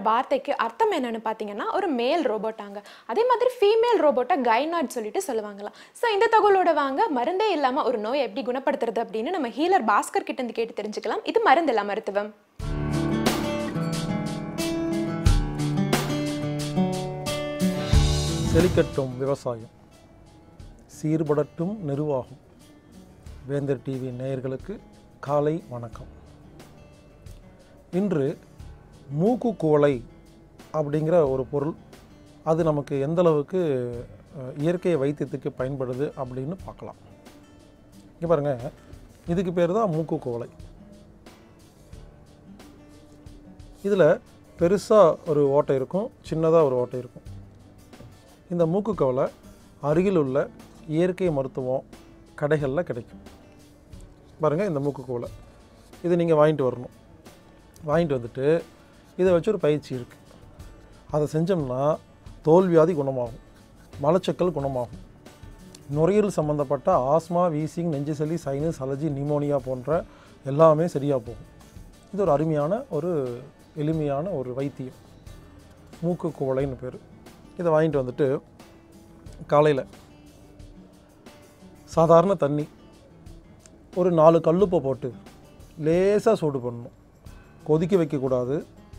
வார்த்தைக்கு அர்த்தம் என்னன்னு பார்த்தீங்கன்னா ஒரு மேல் ரோபோட்டாங்க அதே மாதிரி ஃபீமேல் ரோபோட்டை கைனாட் சொல்லிட்டு சொல்லுவாங்களாம் ஸோ இந்த தகவலோட வாங்க மருந்தே இல்லாமல் ஒரு நோயை எப்படி குணப்படுத்துறது அப்படின்னு நம்ம ஹீலர் பாஸ்கர் கிட்ட இருந்து கேட்டு தெரிஞ்சுக்கலாம் இது மருந்தில்லா மருத்துவம் செழிக்கட்டும் விவசாயம் சீர்படட்டும் நிர்வாகம் வேந்தர் டிவி நேயர்களுக்கு காலை வணக்கம் இன்று மூக்கு குவளை அப்படிங்கிற ஒரு பொருள் அது நமக்கு எந்த அளவுக்கு அஹ், இயற்கை வைத்தியத்துக்கு பயன்படுது அப்படின்னு பார்க்கலாம் இங்கே பாருங்கள் இதுக்கு பேர் தான் மூக்கு குவளை இதில் பெருசாக ஒரு ஓட்டை இருக்கும் சின்னதாக ஒரு ஓட்டை இருக்கும் இந்த மூக்கு கவலை அருகில் உள்ள இயற்கை மருத்துவம் கடைகளில் கிடைக்கும் பாருங்கள் இந்த மூக்கு கவலை இது நீங்கள் வாங்கிட்டு வரணும் வாங்கிட்டு வந்துட்டு இதை வச்சு ஒரு பயிற்சி இருக்குது அதை செஞ்சோம்னா தோல்வியாதி குணமாகும் மலச்சிக்கல் குணமாகும் நுரையீரல் சம்மந்தப்பட்ட ஆஸ்மா வீசிங் நெஞ்சு சளி சைனஸ் அலர்ஜி நிமோனியா போன்ற எல்லாமே சரியாக போகும் இது ஒரு அருமையான ஒரு எளிமையான ஒரு வைத்தியம் மூக்கு குவளைன்னு பேர் இதை வாங்கிட்டு வந்துட்டு காலையில் சாதாரண தண்ணி ஒரு நாலு கல்லுப்பை போட்டு லேசாக சூடு பண்ணணும் கொதிக்க வைக்கக்கூடாது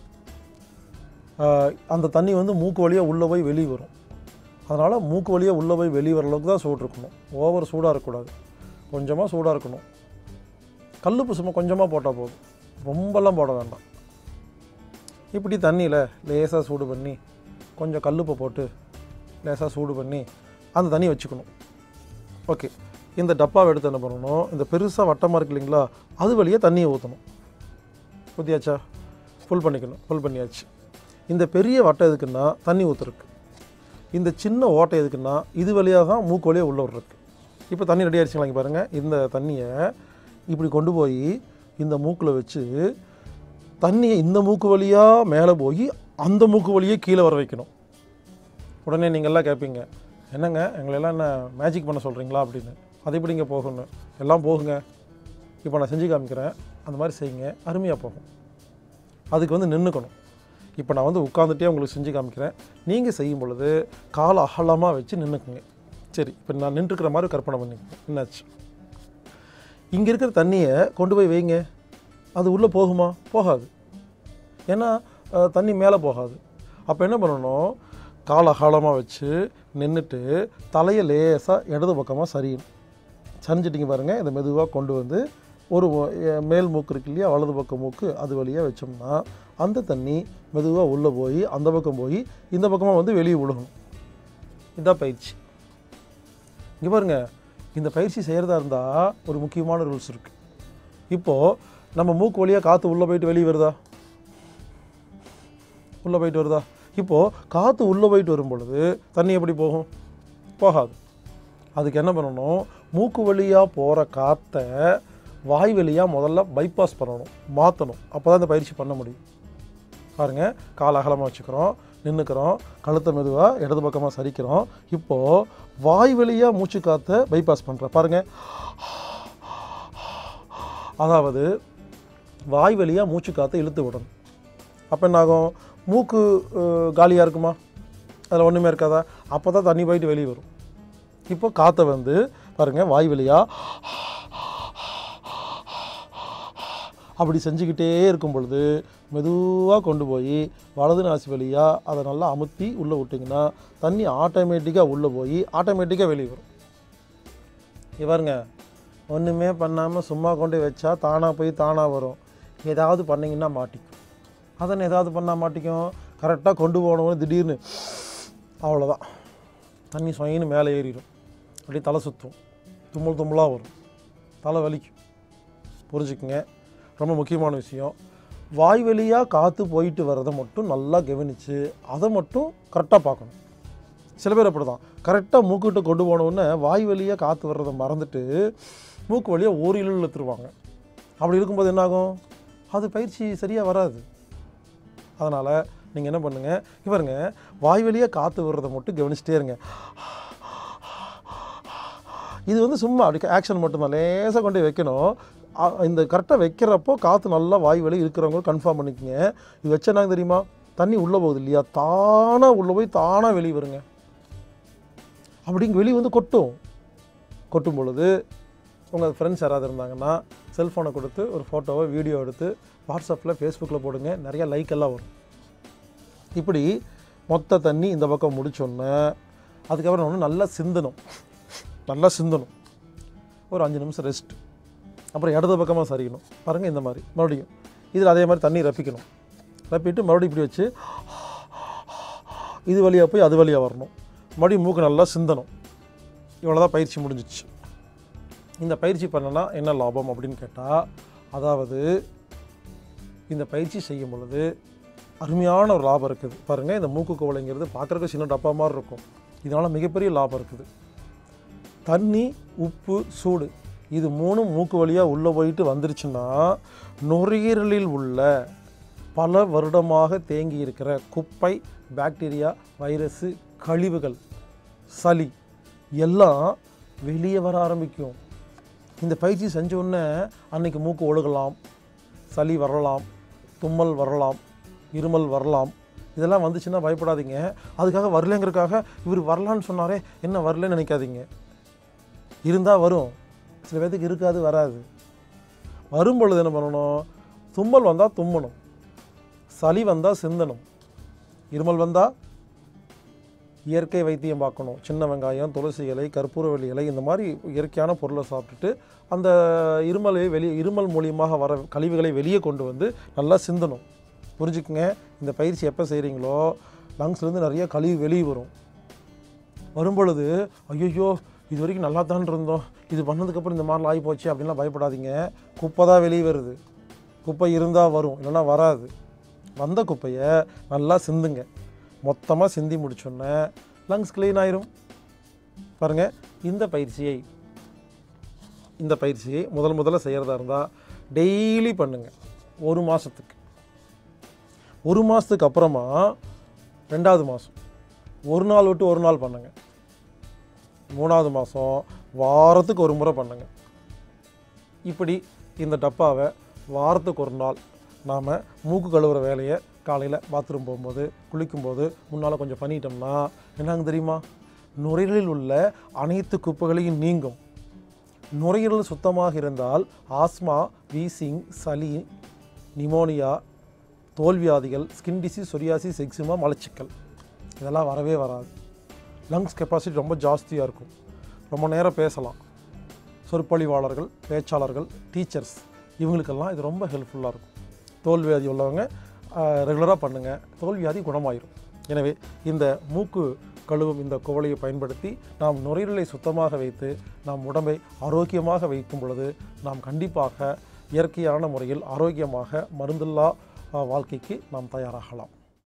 ஆஹ் அந்த தண்ணி வந்து மூக்கு வழியாக உள்ளே போய் வெளியே வரும் அதனால் மூக்கு வழியாக உள்ளே போய் வெளியே வர அளவுக்கு தான் சூடு இருக்கணும் ஓவர் சூடாக இருக்கக்கூடாது கொஞ்சமாக சூடாக இருக்கணும் கல்லுப்பு சும்மா கொஞ்சமாக போட்டால் போதும் ரொம்பலாம் போட வேண்டாம் இப்படி தண்ணியில் லேசாக சூடு பண்ணி கொஞ்சம் கல்லுப்பை போட்டு லேசாக சூடு பண்ணி அந்த தண்ணியை வச்சுக்கணும் ஓகே இந்த டப்பாவை எடுத்து என்ன பண்ணணும் இந்த பெருசாக வட்டமாக இருக்கு இல்லைங்களா அது வழியாக தண்ணியை ஊற்றணும் ஊற்றியாச்சா ஃபுல் பண்ணிக்கணும் ஃபுல் பண்ணியாச்சு இந்த பெரிய வட்டம் எதுக்குன்னா தண்ணி ஊற்றுருக்கு இந்த சின்ன ஓட்டை எதுக்குன்னா இது வழியாக தான் மூக்கு வழியாக உள்ள விட்ருக்கு இப்போ தண்ணி ரெடி ஆயிடுச்சுங்களா இங்கே பாருங்கள் இந்த தண்ணியை இப்படி கொண்டு போய் இந்த மூக்கில் வச்சு தண்ணியை இந்த மூக்கு வழியாக மேலே போய் அந்த மூக்கு வழியே கீழே வர வைக்கணும் உடனே நீங்கள் எல்லாம் கேட்பீங்க என்னங்க எங்களெல்லாம் என்ன மேஜிக் பண்ண சொல்கிறீங்களா அப்படின்னு அது எப்படி இங்கே போகணும் எல்லாம் போகுங்க இப்போ நான் செஞ்சு காமிக்கிறேன் அந்த மாதிரி செய்யுங்க அருமையாக போகும் அதுக்கு வந்து நின்றுக்கணும் இப்போ நான் வந்து உட்காந்துட்டே உங்களுக்கு செஞ்சு காமிக்கிறேன் நீங்கள் செய்யும் பொழுது காலை அகலமாக வச்சு நின்றுக்குங்க சரி இப்போ நான் நின்றுக்கிற மாதிரி கற்பனை பண்ணிக்கங்க என்னாச்சு இங்கே இருக்கிற தண்ணியை கொண்டு போய் வைங்க அது உள்ளே போகுமா போகாது ஏன்னா அஹ், தண்ணி மேலே போகாது அப்போ என்ன பண்ணணும் காலை அகலமாக வச்சு நின்றுட்டு தலையை லேசாக இடது பக்கமாக சரியணும் சரிஞ்சிட்டிங்க பாருங்கள் இதை மெதுவாக கொண்டு வந்து ஒரு மு- எ- மேல் மூக்கு இருக்கு இல்லையா வலது பக்கம் மூக்கு அது வழியாக வச்சோம்னா அந்த தண்ணி மெதுவாக உள்ளே போய் அந்த பக்கம் போய் இந்த பக்கமாக வந்து வெளியே விழுகணும் இதான் பயிற்சி இங்கே பாருங்க இந்த பயிற்சி செய்கிறதா இருந்தால் ஒரு முக்கியமான ரூல்ஸ் இருக்குது இப்போது நம்ம மூக்கு வழியாக காற்று உள்ளே போயிட்டு வெளியே வருதா உள்ளே போயிட்டு வருதா இப்போது காற்று உள்ளே போயிட்டு வரும் பொழுது தண்ணி எப்படி போகும் போகாது அதுக்கு என்ன பண்ணணும் மூக்கு வழியாக போகிற காற்றை வாய் வழியாக முதல்ல பைபாஸ் பண்ணணும் மாற்றணும் அப்போ தான் இந்த பயிற்சி பண்ண முடியும் பாருங்கள் கால் அகலமாக வச்சுக்கிறோம் நின்றுக்கிறோம் கழுத்தை மெதுவாக இடது பக்கமாக சரிக்கிறோம் இப்போது வாய் வழியாக மூச்சு காற்றை பைபாஸ் பண்ணுறோம் பாருங்கள் அதாவது வாய் வழியாக மூச்சு காற்றை இழுத்து விடணும் அப்போ என்னாகும் மூக்கு காலியாக இருக்குமா அதில் ஒன்றுமே இருக்காதா அப்போ தான் தண்ணி போயிட்டு வெளியே வரும் இப்போ காற்றை வந்து பாருங்கள் வாய் வழியாக அப்படி செஞ்சுக்கிட்டே இருக்கும் பொழுது மெதுவாக கொண்டு போய் வலது நாசி வழியாக அதை நல்லா அமுத்தி உள்ளே விட்டிங்கன்னா தண்ணி ஆட்டோமேட்டிக்காக உள்ளே போய் ஆட்டோமேட்டிக்காக வெளியே வரும் இங்க பாருங்க ஒன்றுமே பண்ணாமல் சும்மா கொண்டு வச்சா தானாக போய் தானாக வரும் ஏதாவது பண்ணிங்கன்னா மாட்டிக்கும் அதனை ஏதாவது பண்ணால் மாட்டிக்கும் கரெக்டாக கொண்டு போகணும் திடீர்னு அவ்வளோதான் தண்ணி சொயின்னு மேலே ஏறிடும் அப்படியே தலை சுற்றும் தும்மல் தும்மலாக வரும் தலை வலிக்கும் புரிஞ்சுக்குங்க ரொம்ப முக்கியமான விஷயம் வாய் வழியாக காற்று போயிட்டு வர்றதை மட்டும் நல்லா கவனித்து அதை மட்டும் கரெக்டாக பார்க்கணும் சில பேர் அப்படி தான் கரெக்டாக மூக்குகிட்ட கொண்டு போனவுடனே வாய் வழியாக காற்று வர்றதை மறந்துட்டு மூக்கு வழியாக ஓரியில் இழுத்துருவாங்க அப்படி இருக்கும்போது என்னாகும் அது பயிற்சி சரியாக வராது அதனால் நீங்கள் என்ன பண்ணுங்கள் இவருங்க வாய் வழியாக காற்று வர்றதை மட்டும் கவனிச்சிட்டே இருங்க இது வந்து சும்மா அப்படி ஆக்ஷன் மட்டும்தான் லேசாக கொண்டு போய் வைக்கணும் அ- இந்த கரெக்டாக வைக்கிறப்போ காற்று நல்லா வாய் வழி இருக்கிறவங்க கன்ஃபார்ம் பண்ணிக்கங்க இது வச்சேனாங்க தெரியுமா தண்ணி உள்ளே போகுது இல்லையா தானாக உள்ளே போய் தானாக வெளியே வருங்க அப்படிங்க வெளியே வந்து கொட்டும் கொட்டும் பொழுது உங்கள் ஃப்ரெண்ட்ஸ் யாராவது இருந்தாங்கன்னா செல்ஃபோனை கொடுத்து ஒரு ஃபோட்டோவை வீடியோ எடுத்து வாட்ஸ்அப்பில் ஃபேஸ்புக்கில் போடுங்க நிறைய லைக் எல்லாம் வரும் இப்படி மொத்த தண்ணி இந்த பக்கம் முடிச்சோன்னே அதுக்கப்புறம் ஒன்று நல்லா சிந்தணும் நல்லா சிந்தணும் ஒரு அஞ்சு நிமிஷம் ரெஸ்ட் அப்புறம் இடது பக்கமாக சரிக்கணும் பாருங்கள் இந்த மாதிரி மறுபடியும் இதில் அதே மாதிரி தண்ணி ரப்பிக்கணும் ரப்பிட்டு மறுபடியும் இப்படி வச்சு இது வழியாக போய் அது வழியாக வரணும் மறுபடியும் மூக்கு நல்லா சிந்தணும் இவ்வளோ தான் பயிற்சி முடிஞ்சிச்சு இந்த பயிற்சி பண்ணனா என்ன லாபம் அப்படின்னு கேட்டால் அதாவது இந்த பயிற்சி செய்யும் பொழுது அருமையான ஒரு லாபம் இருக்குது பாருங்கள் இந்த மூக்கு குவளைங்கிறது பார்க்குறதுக்கு சின்ன டப்பா மாதிரி இருக்கும் இதனால் மிகப்பெரிய லாபம் இருக்குது தண்ணி உப்பு சூடு இது மூணும் மூக்கு வழியாக உள்ளே போயிட்டு வந்துருச்சுன்னா நுரையீரலில் உள்ள பல வருடமாக தேங்கி இருக்கிற குப்பை பாக்டீரியா வைரஸு கழிவுகள் சளி எல்லாம் வெளியே வர ஆரம்பிக்கும் இந்த பயிற்சி செஞ்ச உடனே அன்னைக்கு மூக்கு ஒழுகலாம் சளி வரலாம் தும்மல் வரலாம் இருமல் வரலாம் இதெல்லாம் வந்துச்சுன்னா பயப்படாதீங்க அதுக்காக வரலைங்கிறதுக்காக இவர் வரலான்னு சொன்னாரே என்ன வரலன்னு நினைக்காதீங்க இருந்தால் வரும் சில பேர்த்துக்கு இருக்காது வராது வரும் பொழுது என்ன பண்ணணும் தும்மல் வந்தால் தும்மணும் சளி வந்தால் சிந்தணும் இருமல் வந்தால் இயற்கை வைத்தியம் பார்க்கணும் சின்ன வெங்காயம் துளசி இலை கற்பூரவள்ளி இலை இந்த மாதிரி இயற்கையான பொருளை சாப்பிட்டுட்டு அந்த இருமலை வெளியே இருமல் மூலியமாக வர கழிவுகளை வெளியே கொண்டு வந்து நல்லா சிந்தணும் புரிஞ்சுக்குங்க இந்த பயிற்சி எப்போ செய்கிறீங்களோ லங்ஸ்லேருந்து நிறைய கழிவு வெளியே வரும் வரும் பொழுது ஐயோ இது வரைக்கும் நல்லா தான் இருந்தோம் இது பண்ணதுக்கப்புறம் இந்த மாதிரிலாம் ஆகி போச்சு அப்படின்லாம் பயப்படாதீங்க குப்பை தான் வெளியே வருது குப்பை இருந்தால் வரும் இல்லைன்னா வராது வந்த குப்பையை நல்லா சிந்துங்க மொத்தமாக சிந்தி முடிச்சோன்னே லங்ஸ் க்ளீன் ஆயிரும் பாருங்கள் இந்த பயிற்சியை இந்த பயிற்சியை முதல் முதல்ல செய்கிறதா இருந்தால் டெய்லி பண்ணுங்கள் ஒரு மாதத்துக்கு ஒரு மாதத்துக்கு அப்புறமா ரெண்டாவது மாதம் ஒரு நாள் விட்டு ஒரு நாள் பண்ணுங்கள் மூணாவது மாதம் வாரத்துக்கு ஒரு முறை பண்ணுங்க இப்படி இந்த டப்பாவை வாரத்துக்கு ஒரு நாள் நாம் மூக்கு கழுவுற வேலையை காலையில் பாத்ரூம் போகும்போது குளிக்கும்போது முன்னால் கொஞ்சம் பண்ணிட்டோம்னா என்னங்க தெரியுமா நுரையீரலில் உள்ள அனைத்து குப்பைகளையும் நீங்கும் நுரையீரல் சுத்தமாக இருந்தால் ஆஸ்மா வீசிங் சளி நிமோனியா தோல்வியாதிகள் ஸ்கின் டிசீஸ் சொரியாசிஸ் எக்ஸிமா மலச்சிக்கல் இதெல்லாம் வரவே வராது லங்ஸ் கெப்பாசிட்டி ரொம்ப ஜாஸ்தியாக இருக்கும் ரொம்ப நேரம் பேசலாம் சொற்பொழிவாளர்கள் பேச்சாளர்கள் டீச்சர்ஸ் இவங்களுக்கெல்லாம் இது ரொம்ப ஹெல்ப்ஃபுல்லாக இருக்கும் தோல்வியாதி உள்ளவங்க ரெகுலராக பண்ணுங்கள் தோல்வியாதி குணமாயிரும் எனவே இந்த மூக்கு கழுவும் இந்த குவளையை பயன்படுத்தி நாம் நுரையீரலை சுத்தமாக வைத்து நாம் உடம்பை ஆரோக்கியமாக வைக்கும் பொழுது நாம் கண்டிப்பாக இயற்கையான முறையில் ஆரோக்கியமாக மருந்தில்லா அஹ், வாழ்க்கைக்கு நாம் தயாராகலாம்